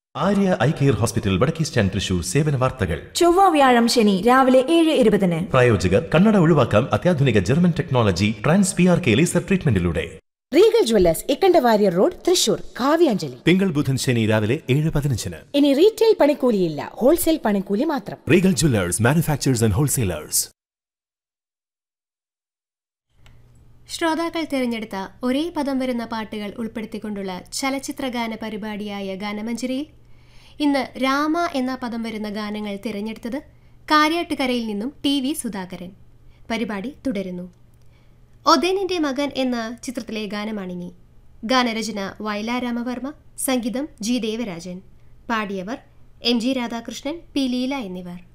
Arya eye care hospital വടക്കേസ്റ്റാൻ തൃശൂർ സേവന വാർത്തകൾ ചൊവ്വ വ്യാഴം ശനി രാവിലെ ഏഴ് ഇരുപതിന് പ്രായോജകർ കണ്ണട ഒഴിവാക്കാം അത്യാധുനിക German technology trans P R K laser ട്രീറ്റ്മെന്റിലൂടെ Regal jewellers Ikkandawarrier road Thrissur Kavyanjali തിങ്കൾ ബുധൻ ശനി രാവിലെ ഏഴ് പതിനഞ്ചിന് ഇനി റീറ്റെയിൽ പണിക്കൂലിയില്ല ഹോൾസെയിൽ പണിക്കൂലി മാത്രം Regal jewellers manufacturers and wholesalers ശ്രോതാക്കൾ തിരഞ്ഞെടുത്ത ഒരേ പദം വരുന്ന പാട്ടുകൾ ഉൾപ്പെടുത്തിക്കൊണ്ടുള്ള ചലച്ചിത്രഗാന പരിപാടിയായ ഗാനമഞ്ജരിയിൽ ഇന്ന് രാമ എന്ന പദം വരുന്ന ഗാനങ്ങൾ തിരഞ്ഞെടുത്തത് കാര്യാട്ടുകരയിൽ നിന്നും ടി വി സുധാകരൻ പരിപാടി തുടരുന്നു ഒതേനിന്റെ മകൻ എന്ന ചിത്രത്തിലെ ഗാനമാണിനി ഗാനരചന വയലാ രാമവർമ്മ സംഗീതം ജി ദേവരാജൻ പാടിയവർ M G Radhakrishnan P Leela എന്നിവർ